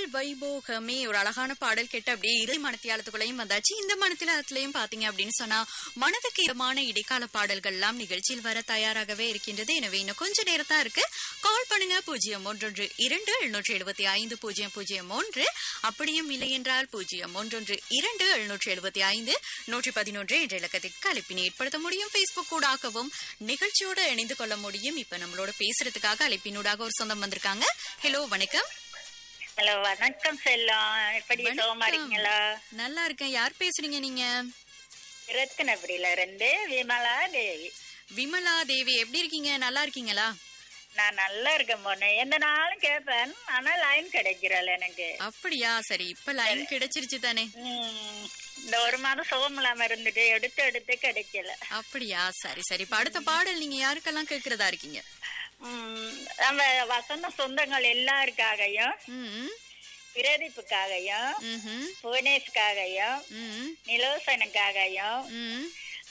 வைபோகமே ஒரு அழகான பாடல் கேட்டு அப்படியே இறை மனத்தியாலத்துக்குள்ளையும் வந்தாச்சு இந்த மனத்தியாலத்திலையும் பாத்தீங்க அப்படின்னு சொன்னா மனதுக்கு இதமான இடைக்கால பாடல்கள் எல்லாம் நிகழ்ச்சியில் வர தயாராகவே இருக்கின்றது எனவே இன்னும் கொஞ்ச நேரம் தான் இருக்கு கால் பண்ணுங்க பூஜ்ஜியம் ஒன்றொன்று இரண்டு எழுநூற்றி எழுபத்தி ஐந்து பூஜ்ஜியம் பூஜ்ஜியம் ஒன்று அப்படியும் இல்லை என்றால் பூஜ்ஜியம் ஒன்றொன்று இரண்டு எழுநூற்றி எழுபத்தி ஐந்து நூற்றி பதினொன்று என்ற இலக்கத்திற்கு அழைப்பினை ஏற்படுத்த முடியும் பேஸ்புக் ஊடாகவும் நிகழ்ச்சியோட இணைந்து கொள்ள முடியும் இப்ப நம்மளோட பேசுறதுக்காக அழைப்பினூடாக ஒரு சொந்தம் வந்திருக்காங்க ஹலோ வணக்கம் ஹலோ வணக்கம் செல்லம் எப்படி வணக்கம். சோமா இருக்கீங்களா நல்லா இருக்கேன் யார் பேசுறீங்க நீங்க ரத்தினபுரியில இருந்து விமலா தேவி விமலா தேவி எப்படி இருக்கீங்க நல்லா இருக்கீங்களா நான் நல்லா இருக்கேன் பொண்ணு எந்த நாளும் கேட்பேன் ஆனா லைன் கிடைக்கிறல எனக்கு அப்படியா சரி இப்ப லைன் கிடைச்சிருச்சு தானே ம், இந்த ஒரு மாதம் சோகம் இல்லாம இருந்துட்டு எடுத்து எடுத்து கிடைக்கல அப்படியா சரி சரி இப்ப அடுத்த பாடல் நீங்க யாருக்கெல்லாம் கேக்குறதா இருக்கீங்க ம், நம்ம வசந்த சொந்தங்கள் எல்லாருக்காகவும் ம் பிரதீப்புக்காகவும் ம்ஹும், புவனேஷ்காகவும் ம் நிலோசனுக்காகவும் ம்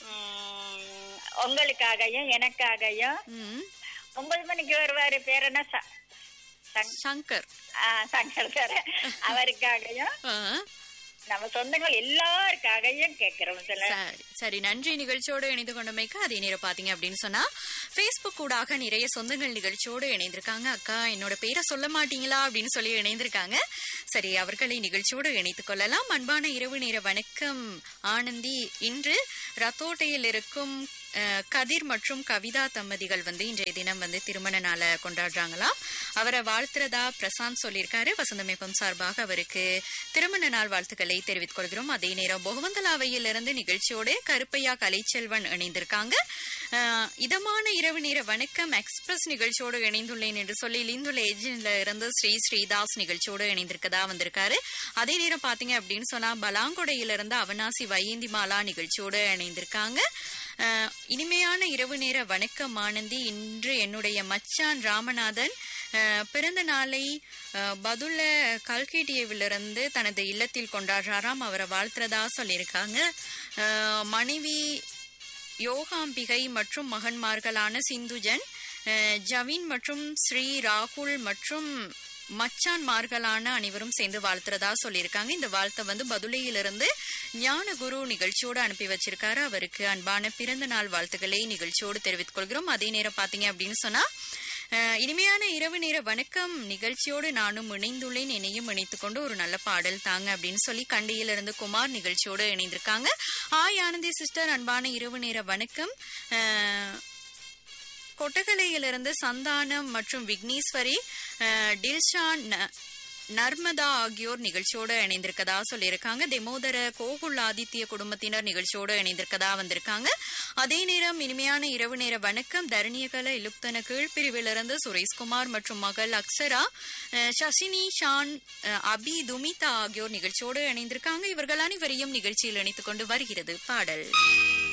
ம், உங்களுக்காகவும் எனக்காகவும் ம் ஒன்பது மணிக்கு வருவாரு பேர் என்ன ச- சங்- சங்கர் ஆ, சங்கர் சார் அவருக்காகவும் ஆ, நம்ம சொந்தங்கள் எல்லாருக்காகவும் கேட்கிறோம் சில சரி சரி நன்றி நிகழ்ச்சியோடு இணைந்து கொண்டமைக்கு அதே நேரம் பாத்தீங்க அப்படின்னு சொன்னா Facebook ஊடாக நிறைய சொந்தங்கள் நிகழ்ச்சியோடு இணைந்திருக்காங்க அக்கா என்னோட பேரை சொல்ல மாட்டீங்களா அப்படின்னு சொல்லி இணைந்திருக்காங்க சரி அவர்களை நிகழ்ச்சியோடு இணைத்துக் கொள்ளலாம் அன்பான இரவு நேர வணக்கம் ஆனந்தி இன்று ரத்தோட்டையில் இருக்கும் அஹ், கதிர் மற்றும் கவிதா தம்பதிகள் வந்து இன்றைய தினம் வந்து திருமண நாளை கொண்டாடுறாங்களாம் அவரை வாழ்த்துறதா பிரசாந்த் சொல்லியிருக்காரு வசந்தமேப்பம் சார்பாக அவருக்கு திருமண நாள் வாழ்த்துக்களை தெரிவித்துக் கொள்கிறோம் அதே நேரம் பொகவந்தலாவையில் இருந்து நிகழ்ச்சியோடு கருப்பையா கலைச்செல்வன் இணைந்திருக்காங்க அஹ், இதமான இரவு நேர வணக்கம் எக்ஸ்பிரஸ் நிகழ்ச்சியோடு இணைந்துள்ளேன் என்று சொல்லி லிந்துள்ள ஏஜென்ட்ல இருந்து ஸ்ரீ ஸ்ரீதாஸ் நிகழ்ச்சியோடு இணைந்திருக்கதா வந்திருக்காரு அதே நேரம் பாத்தீங்க அப்படின்னு சொன்னா பலாங்கொடையில இருந்து அவனாசி வையந்தி மாலா நிகழ்ச்சியோடு இணைந்திருக்காங்க அஹ், இனிமையான இரவு நேர வணக்கம் ஆனந்தி இன்று என்னுடைய மச்சான் ராமநாதன் அஹ், பிறந்த நாளை அஹ், பதுல்ல கல்கேட்டியவிலிருந்து தனது இல்லத்தில் கொண்டாடுறாராம் அவரை வாழ்த்துறதா சொல்லியிருக்காங்க அஹ், மனைவி யோகாம்பிகை மற்றும் மகன்மார்களான சிந்துஜன் அஹ், ஜவின் மற்றும் ஸ்ரீ ராகுல் மற்றும் மச்சான்மார்களான அனைவரும் சேர்ந்து வாழ்த்துறதா சொல்லியிருக்காங்க இந்த வாழ்த்தை வந்து பதுளையிலிருந்து ஞானகுரு நிகழ்ச்சியோடு அனுப்பி வச்சிருக்காரு அவருக்கு அன்பான பிறந்த நாள் வாழ்த்துக்களை நிகழ்ச்சியோடு தெரிவித்துக் கொள்கிறோம் அதே நேரம் பாத்தீங்க அப்படின்னு சொன்னா அஹ், இனிமையான இரவு நேர வணக்கம் நிகழ்ச்சியோடு நானும் இணைந்துள்ளேன் என்னையும் இணைத்துக் கொண்டு ஒரு நல்ல பாடல் தாங்க அப்படின்னு சொல்லி கண்டியிலிருந்து குமார் நிகழ்ச்சியோடு இணைந்திருக்காங்க ஆய் ஆனந்தி சிஸ்டர் அன்பான இரவு நேர வணக்கம் அஹ், கொட்டகலையிலிருந்து சந்தானம் மற்றும் விக்னேஸ்வரி அஹ், டில்ஷான் ந- நர்மதா ஆகியோர் நிகழ்ச்சியோடு இணைந்திருக்கதா சொல்லியிருக்காங்க தெமோதர கோகுல் ஆதித்ய குடும்பத்தினர் நிகழ்ச்சியோடு இணைந்திருக்கதா வந்திருக்காங்க அதே நேரம் இனிமையான இரவு நேர வணக்கம் தரணியகல இலுப்தன கீழ்பிரிவிலிருந்து சுரேஷ்குமார் மற்றும் மகள் அக்ஷரா அஹ், சசினி ஷான் அஹ், அபி துமிதா ஆகியோர் நிகழ்ச்சியோடு இணைந்திருக்காங்க இவர்கள் அனைவரையும் நிகழ்ச்சியில் இணைத்துக் கொண்டு வருகிறது பாடல்